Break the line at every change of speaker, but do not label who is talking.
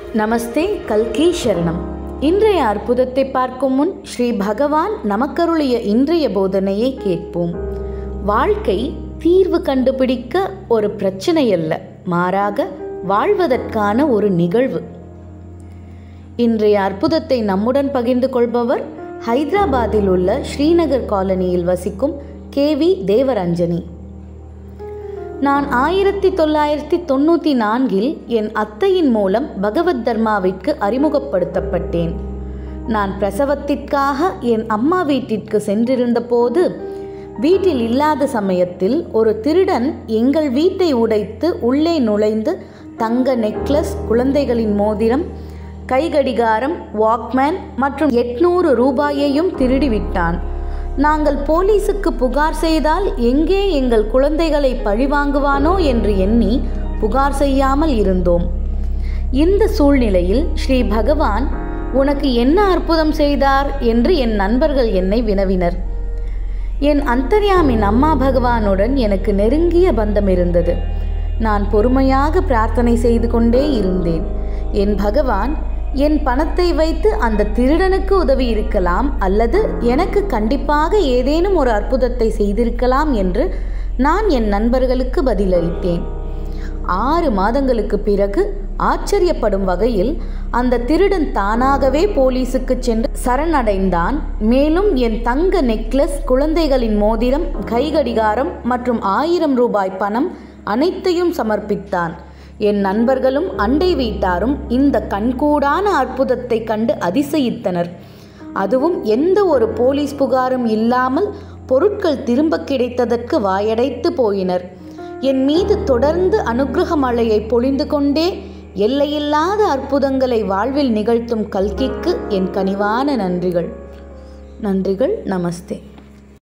நமஸ்தே கல்கி சரணம் இன்றைய அற்புதத்தை பார்க்கும் முன் ஸ்ரீ பகவான் நமக்கருளிய இன்றைய போதனையை கேட்போம் வாழ்க்கை தீர்வு கண்டுபிடிக்க ஒரு பிரச்சனை அல்ல மாறாக வாழ்வதற்கான ஒரு நிகழ்வு இன்றைய அற்புதத்தை நம்முடன் பகிர்ந்து கொள்பவர் ஹைதராபாத்தில் உள்ள ஸ்ரீநகர் காலனியில் வசிக்கும் கேவி தேவரஞ்சனி நான் ஆயிரத்தி தொள்ளாயிரத்தி தொண்ணூற்றி நான்கில் என் அத்தையின் மூலம் பகவத் தர்மாவிற்கு அறிமுகப்படுத்தப்பட்டேன் நான் பிரசவத்திற்காக என் அம்மா வீட்டிற்கு சென்றிருந்த போது வீட்டில் இல்லாத சமயத்தில் ஒரு திருடன் எங்கள் வீட்டை உடைத்து உள்ளே நுழைந்து தங்க நெக்லஸ் குழந்தைகளின் மோதிரம் கைகடிகாரம் வாக்மேன் மற்றும் எட்நூறு ரூபாயையும் திருடிவிட்டான் நாங்கள் போலீசுக்கு புகார் செய்தால் எங்கே எங்கள் குழந்தைகளை பழிவாங்குவானோ என்று எண்ணி புகார் செய்யாமல் இருந்தோம் இந்த சூழ்நிலையில் ஸ்ரீ பகவான் உனக்கு என்ன அற்புதம் செய்தார் என்று என் நண்பர்கள் என்னை வினவினர் என் அந்தர்யாமின் அம்மா பகவானுடன் எனக்கு நெருங்கிய பந்தம் இருந்தது நான் பொறுமையாக பிரார்த்தனை செய்து கொண்டே இருந்தேன் என் பகவான் என் பணத்தை வைத்து அந்த திருடனுக்கு உதவி இருக்கலாம் அல்லது எனக்கு கண்டிப்பாக ஏதேனும் ஒரு அற்புதத்தை செய்திருக்கலாம் என்று நான் என் நண்பர்களுக்கு பதிலளித்தேன் ஆறு மாதங்களுக்கு பிறகு ஆச்சரியப்படும் வகையில் அந்த திருடன் தானாகவே போலீசுக்கு சென்று சரணடைந்தான் மேலும் என் தங்க நெக்லஸ் குழந்தைகளின் மோதிரம் கைகடிகாரம் மற்றும் ஆயிரம் ரூபாய் பணம் அனைத்தையும் சமர்ப்பித்தான் என் நண்பர்களும் அண்டை வீட்டாரும் இந்த கண்கூடான அற்புதத்தை கண்டு அதிசயித்தனர் அதுவும் எந்த ஒரு போலீஸ் புகாரும் இல்லாமல் பொருட்கள் திரும்ப கிடைத்ததற்கு வாயடைத்து போயினர் என் மீது தொடர்ந்து அனுகிரக மழையை பொழிந்து கொண்டே எல்லையில்லாத அற்புதங்களை வாழ்வில் நிகழ்த்தும் கல்கிக்கு என் கனிவான நன்றிகள் நன்றிகள் நமஸ்தே